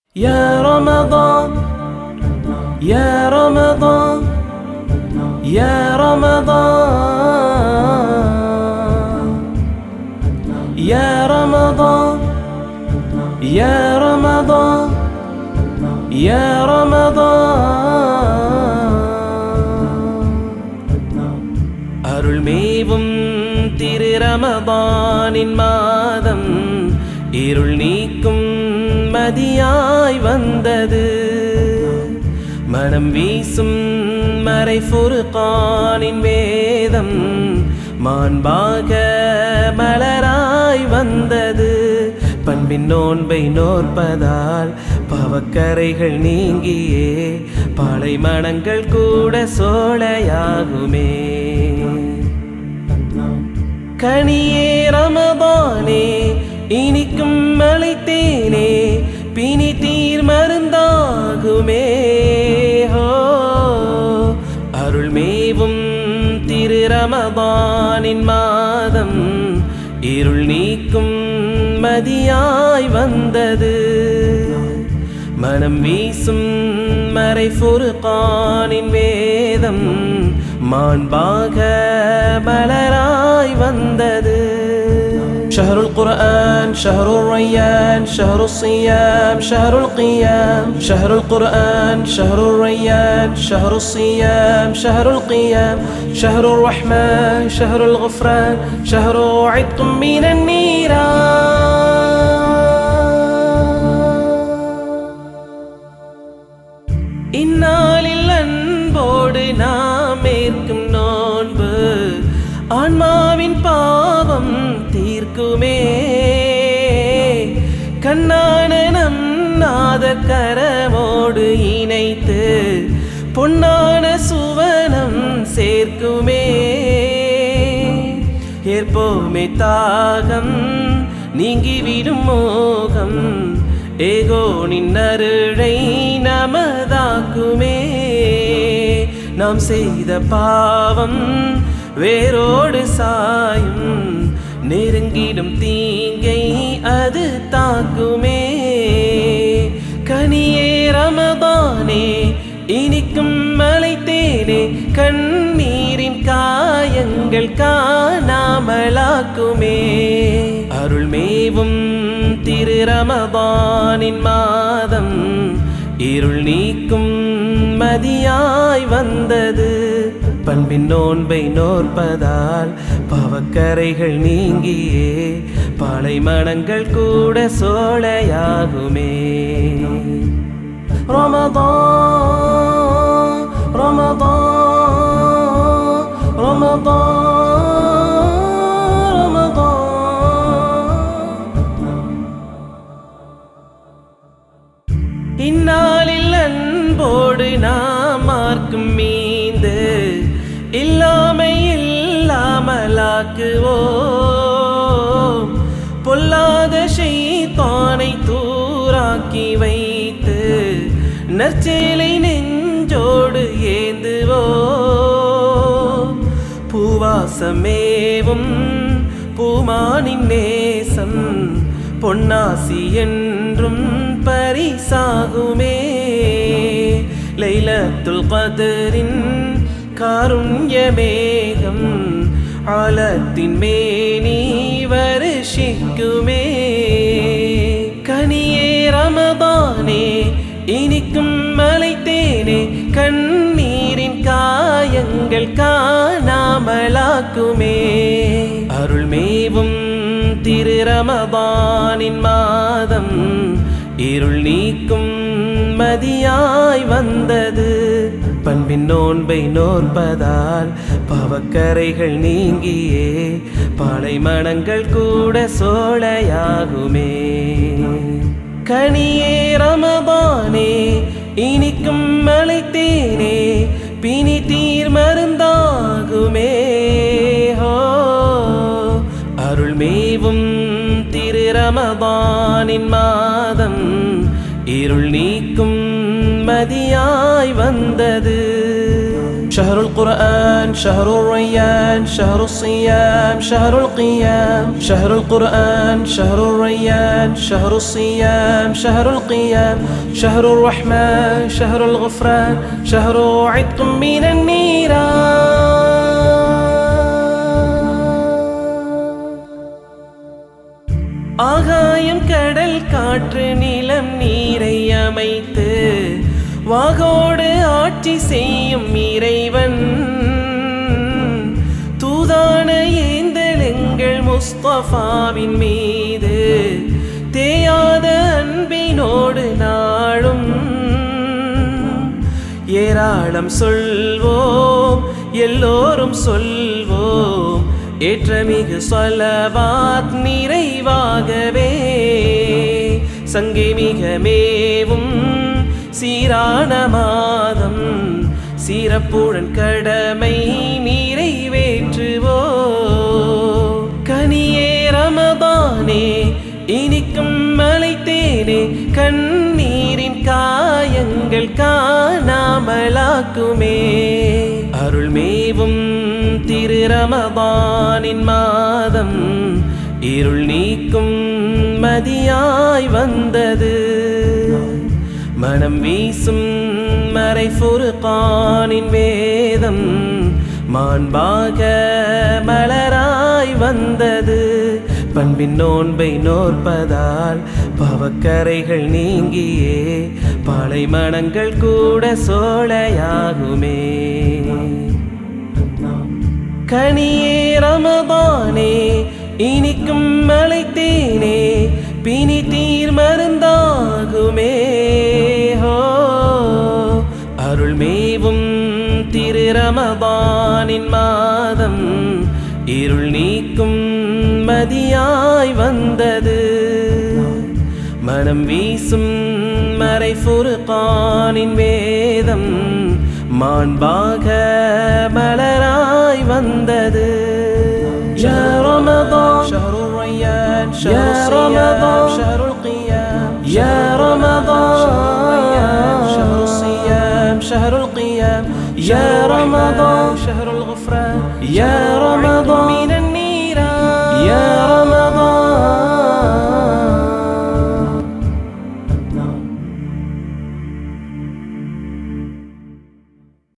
يا رمضان يا رمضان يا رمضان يا رمضان يا رمضان يا رمضان அருள் மேவும் திரு ரமதானின் மாதம் இருள் நீக்கும் மதியாய் வந்தது மனம் வீசும் மறை ஃபுர்கானின் வேதம் மாண்பாக மலராய் வந்தது பண்பின் நோன்பை நோற்பதால் பாவக்கரைகள் நீங்கியே பாலை மனங்கள் கூட சோலையாகுமே கனியே ரமதானே இனிக்கும் மலைத்தேனே பினி தீர் மருந்தாகுமே ஹோ அருள் மேவும் திரு ரமதானின் மாதம் இருள் நீக்கும் மதியாய் வந்தது மனம் வீசும் மறை ஃபுர்கானின் வேதம் மாண்பாக மலராய் வந்தது شهر القرآن شهر الريان شهر الصيام شهر القيام شهر القرآن شهر الريان شهر الصيام شهر القيام شهر الرحمن شهر الغفران شهر عتق من النيران இந்நாளில் அன்போடு நாம் ஏற்கும் நோன்பு ஆன்மாவின் பாவம் தீர்க்குமே கண்ணான நம் நாத கரமோடு இணைத்து பொன்னான சுவனம் சேர்க்குமே ஏற்போமே தாகம் நீங்கிவிடும் மோகம் ஏகோனின் அருளை நமதாக்குமே நாம் செய்த பாவம் வேரோடு சாயும் நெருங்கிடும் தீங்கை அது தாக்குமே கனியே ரமதானே இனிக்கும் மலைத்தேனே கண்ணீரின் காயங்கள் காணாமலாக்குமே அருள் மேவும் திரு ரமதானின் மாதம் இருள் நீக்கும் மதியாய் வந்தது பண்பின் நோன்பை நோற்பதால் பாவக்கரைகள் நீங்கியே பாலை மனங்கள் கூட சோலையாகுமே رمضان رمضان رمضان رمضان இந்நாளில் அன்போடு நாம் மார்க்கும் மீந்து இல்லாமை இல்லாமலாக்குவோம் பொல்லாத ஷைத்தானை தூராக்கி வைத்து நற்சேலை நெஞ்சோடு ஏந்துவோம் பூவாசமேவும் பூமானின் நேசம் பொன்னாசி என்றும் பரிசாகுமே லைலத்துல் கதரின் காருண்யமேகம் ஆலத்தின் மேனி வருஷிக்குமே கனியே ரமதானே இனிக்கும் மலைத்தேனே கண்ணீரின் காயங்கள் காணாமலாக்குமே அருள் மேவும் திரு ரமதானின் மாதம் இருள் நீக்கும் மதியாய் வந்தது பண்பின் நோன்பை நோற்பதால் பாவக்கரைகள் நீங்கியே பாலை மனங்கள் கூட சோலையாகுமே கனியே ரமதானே இனிக்கும் மலைத்தேனே பினி தீர் மருந்தாகுமே ஹோ அருள் மேவும் திரு ரமதானின் மாதம் இருள் நீக்கும் மதியாய் வந்தது شهر القرآن شهر الريان شهر الصيام شهر القيام شهر القرآن شهر الريان شهر الصيام شهر القيام شهر الرحمن شهر الغفران شهر عتق من النيران ஆகாயம் கடல் காற்று நிலம் நீரை அமைத்து வாகோடு ஆட்சி செய்யும் இறைவன் தூதான ஏந்தல் எங்கள் முஸ்தபாவின் மீது தேயாத அன்பினோடு நாளும் ஏராளம் சொல்வோம் எல்லோரும் சொல்வோம் ஏற்றமிகு சொல்லவாத் நிறைவாகவே சங்கை மிக மேவும் சீரான மாதம் சீரப்புடன் கடமை நிறைவேற்றுவோ கனியே ரமதானே இனிக்கும் மலைத்தேனே கண்ணீரின் காயங்கள் காணாமலாக்குமே அருள் மேவும் திரு ரமதானின் மாதம் இருள் நீக்கும் மதியாய் வந்தது மனம் வீசும் மறை ஃபுர்கானின் வேதம் மாண்பாக மலராய் வந்தது பண்பின் நோன்பை நோற்பதால் பவக்கரைகள் நீங்கியே பாலை மனங்கள் கூட சோலையாகுமே கனியே ரமதானே இனிக்கும் மலைத்தேனே பினி தீர் மருந்தாகுமே ஹோ அருள் மேவும் திரு ரமதானின் மாதம் இருள் நீக்கும் மதியாய் வந்தது மனம் வீசும் மறை ஃபுர்கானின் வேதம் மாண்பாக மலராய் வந்தது يا رمضان شهر الريان شهر يا رمضان شهر القيام يا رمضان شهر الصيام شهر القيام يا رمضان شهر الغفران يا